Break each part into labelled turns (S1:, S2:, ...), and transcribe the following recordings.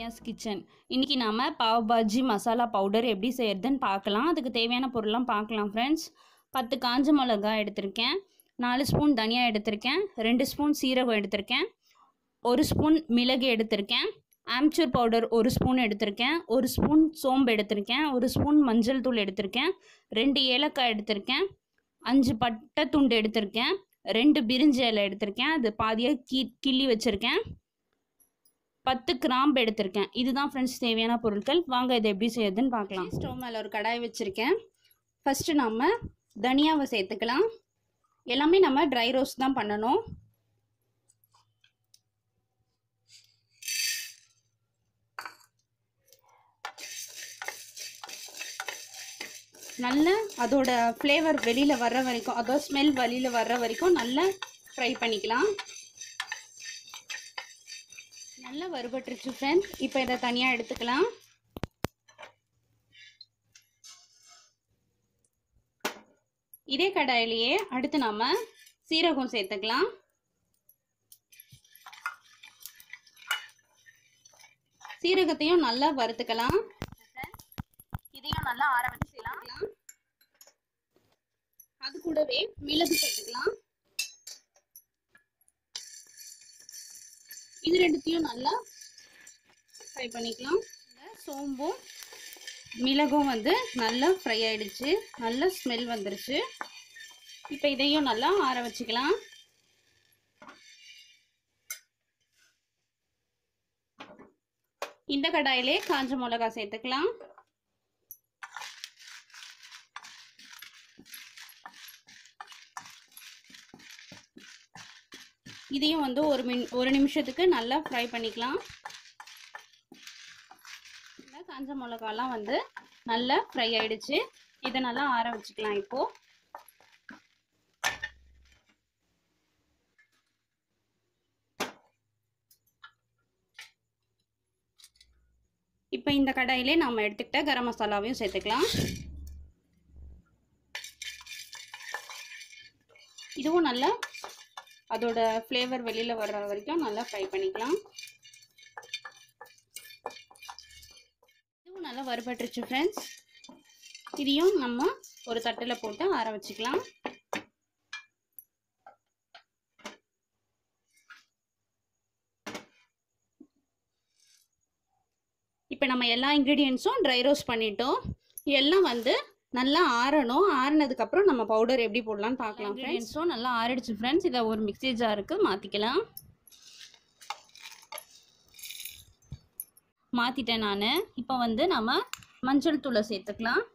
S1: Ramya's kitchen இன்றைக்கி நாம் pav bhaji masala powder எப்படி செய்யறதுன்னு பார்க்கலாம் அதுக்கு தேவையான பொருள்லாம் பார்க்கலாம் ஃப்ரெண்ட்ஸ் பத்து காஞ்ச மிளகாய் எடுத்திருக்கேன் நாலு ஸ்பூன் தனியா எடுத்திருக்கேன் ரெண்டு ஸ்பூன் சீரகம் எடுத்திருக்கேன் ஒரு ஸ்பூன் மிளகு எடுத்திருக்கேன் ஆம்ச்சூர் பவுடர் ஒரு ஸ்பூன் எடுத்திருக்கேன் ஒரு ஸ்பூன் சோம்பு எடுத்திருக்கேன் ஒரு ஸ்பூன் மஞ்சள் தூள் எடுத்திருக்கேன் ரெண்டு ஏலக்காய் எடுத்திருக்கேன் அஞ்சு பட்டை துண்டு எடுத்திருக்கேன் ரெண்டு பிரிஞ்சி இலை எடுத்திருக்கேன் அது பாதியாக கி கிள்ளி வச்சுருக்கேன் பத்து கிராம்பு எடுத்திருக்கேன் இதுதான் ஃப்ரெண்ட்ஸ் தேவையான பொருட்கள் வாங்க இதை எப்படி செய்யறதுன்னு பார்க்கலாம் ஸ்டவ் மேலே ஒரு கடாய் வச்சுருக்கேன் ஃபஸ்ட்டு நம்ம தனியாவை சேர்த்துக்கலாம் எல்லாமே நம்ம ட்ரை ரோஸ்ட் தான் பண்ணணும் நல்ல அதோட ஃப்ளேவர் வெளியில் வர்ற வரைக்கும் அதோட ஸ்மெல் வெளியில் வர்ற வரைக்கும் நல்லா ஃப்ரை பண்ணிக்கலாம் நல்லா வறுபட்டுருச்சு ஃப்ரெண்ட்ஸ் இப்போ இதை தனியாக எடுத்துக்கலாம் இதே கடாயிலேயே அடுத்து நாம சீரகம் சேர்த்துக்கலாம் சீரகத்தையும் நல்லா வறுத்துக்கலாம் இதையும் நல்லா ஆற வச்சு செய்யலாம் அது கூடவே மிளகு சேர்த்துக்கலாம் இது ரெண்டுத்தையும் நல்லா ஃப்ரை பண்ணிக்கலாம் சோம்பும் மிளகும் வந்து நல்லா ஃப்ரை ஆயிடுச்சு நல்ல ஸ்மெல் வந்துருச்சு இப்போ இதையும் நல்லா ஆற வச்சுக்கலாம் இந்த கடாயிலே காஞ்ச மிளகா சேர்த்துக்கலாம் இதையும் வந்து ஒரு மின் ஒரு நிமிஷத்துக்கு நல்லா ஃப்ரை பண்ணிக்கலாம் இந்த காஞ்ச மிளகாலாம் வந்து நல்லா ஃப்ரை ஆயிடுச்சு இதை நல்லா ஆற வச்சுக்கலாம் இப்போ இப்போ இந்த கடாயிலே நம்ம எடுத்துக்கிட்ட கரம் மசாலாவையும் சேர்த்துக்கலாம் இதுவும் நல்லா அதோட ஃப்ளேவர் வெளியில் வர்ற வரைக்கும் நல்லா ஃப்ரை பண்ணிக்கலாம் இதுவும் நல்லா வறுபட்டுருச்சு ஃப்ரெண்ட்ஸ் இதையும் நம்ம ஒரு தட்டில் போட்டு ஆற வச்சுக்கலாம் இப்போ நம்ம எல்லா இன்க்ரீடியன்ஸும் ட்ரை ரோஸ்ட் பண்ணிட்டோம் எல்லாம் வந்து நல்லா ஆறணும் ஆறினதுக்கப்புறம் நம்ம பவுடர் எப்படி போடலாம்னு பார்க்கலாம் ஃப்ரெண்ட்ஸும் நல்லா ஆறிடுச்சு ஃப்ரெண்ட்ஸ் இதை ஒரு மிக்ஸி ஜாருக்கு மாற்றிக்கலாம் மாற்றிட்டேன் நான் இப்போ வந்து நம்ம மஞ்சள் தூளை சேர்த்துக்கலாம்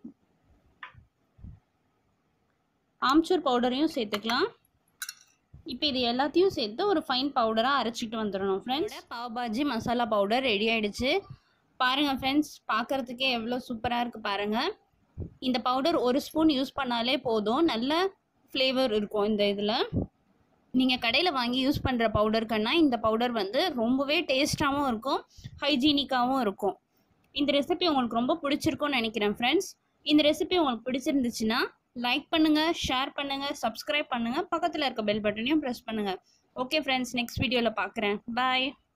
S1: ஆம்ச்சூர் பவுடரையும் சேர்த்துக்கலாம் இப்போ இது எல்லாத்தையும் சேர்த்து ஒரு ஃபைன் பவுடராக அரைச்சிட்டு வந்துடணும் friends pav bhaji masala powder ready ஆகிடுச்சு பாருங்கள் ஃப்ரெண்ட்ஸ் பார்க்குறதுக்கே எவ்வளோ சூப்பராக இருக்குது பாருங்கள் இந்த பவுடர் ஒரு ஸ்பூன் யூஸ் பண்ணாலே போதும் நல்ல ஃப்ளேவர் இருக்கும் இந்த இதில் நீங்கள் கடையில் வாங்கி யூஸ் பண்ணுற பவுடருக்குன்னா இந்த பவுடர் வந்து ரொம்பவே டேஸ்ட்டாகவும் இருக்கும் ஹைஜீனிக்காகவும் இருக்கும் இந்த ரெசிபி உங்களுக்கு ரொம்ப பிடிச்சிருக்கும்னு நினைக்கிறேன் ஃப்ரெண்ட்ஸ் இந்த ரெசிபி உங்களுக்கு பிடிச்சிருந்துச்சுன்னா லைக் பண்ணுங்கள் ஷேர் பண்ணுங்கள் சப்ஸ்கிரைப் பண்ணுங்கள் பக்கத்தில் இருக்க பெல் பட்டனையும் ப்ரெஸ் பண்ணுங்கள் ஓகே ஃப்ரெண்ட்ஸ் நெக்ஸ்ட் வீடியோவில் பார்க்குறேன் பாய்